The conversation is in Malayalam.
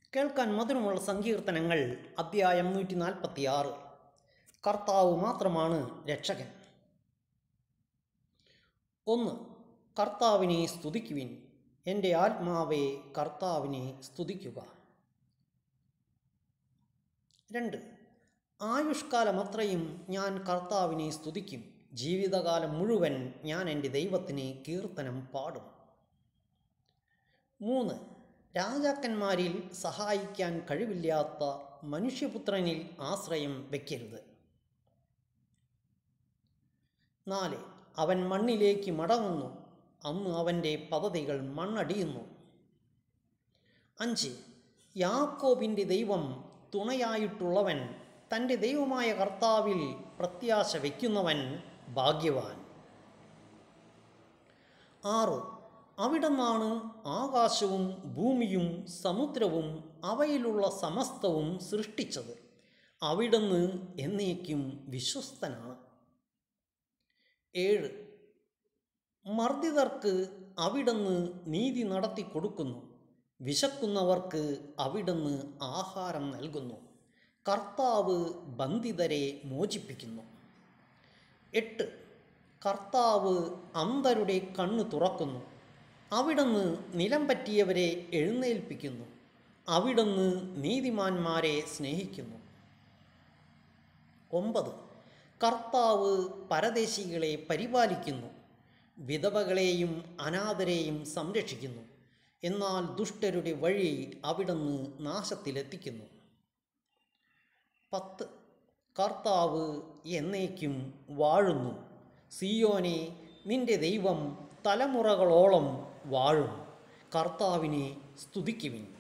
കേൾക്കാൻ മധുരമുള്ള സങ്കീർത്തനങ്ങൾ അധ്യായം നൂറ്റി നാൽപ്പത്തി ആറ് കർത്താവ് മാത്രമാണ് രക്ഷകൻ ഒന്ന് കർത്താവിനെ സ്തുതിക്കുവിൻ എൻ്റെ ആത്മാവെ കർത്താവിനെ സ്തുതിക്കുക രണ്ട് ആയുഷ്കാലമത്രയും ഞാൻ കർത്താവിനെ സ്തുതിക്കും ജീവിതകാലം മുഴുവൻ ഞാൻ എൻ്റെ ദൈവത്തിന് കീർത്തനം പാടും മൂന്ന് രാജാക്കന്മാരിൽ സഹായിക്കാൻ കഴിവില്ലാത്ത മനുഷ്യപുത്രനിൽ ആശ്രയം വയ്ക്കരുത് നാല് അവൻ മണ്ണിലേക്ക് മടങ്ങുന്നു അന്ന് അവൻ്റെ പദ്ധതികൾ മണ്ണടിയുന്നു അഞ്ച് യാക്കോബിൻ്റെ ദൈവം തുണയായിട്ടുള്ളവൻ തൻ്റെ ദൈവമായ കർത്താവിൽ പ്രത്യാശ വയ്ക്കുന്നവൻ ഭാഗ്യവാൻ ആറ് അവിടുന്നാണ് ആകാശവും ഭൂമിയും സമുദ്രവും അവയിലുള്ള സമസ്തവും സൃഷ്ടിച്ചത് അവിടുന്ന് എന്നേക്കും വിശ്വസ്തനാണ് ഏഴ് മർദ്ദിതർക്ക് അവിടുന്ന് നീതി നടത്തി കൊടുക്കുന്നു വിശക്കുന്നവർക്ക് അവിടുന്ന് ആഹാരം നൽകുന്നു കർത്താവ് ബന്ധിതരെ മോചിപ്പിക്കുന്നു എട്ട് കർത്താവ് അന്ധരുടെ കണ്ണ് തുറക്കുന്നു അവിടുന്ന് നിലം പറ്റിയവരെ എഴുന്നേൽപ്പിക്കുന്നു അവിടുന്ന് നീതിമാന്മാരെ സ്നേഹിക്കുന്നു ഒമ്പത് കർത്താവ് പരദേശികളെ പരിപാലിക്കുന്നു വിധവകളെയും അനാഥരെയും സംരക്ഷിക്കുന്നു എന്നാൽ ദുഷ്ടരുടെ വഴി അവിടുന്ന് നാശത്തിലെത്തിക്കുന്നു പത്ത് കർത്താവ് എന്നേക്കും വാഴുന്നു സിയോനെ നിന്റെ ദൈവം തലമുറകളോളം വാഴും കർത്താവിനെ സ്തുതിക്കുവിൻ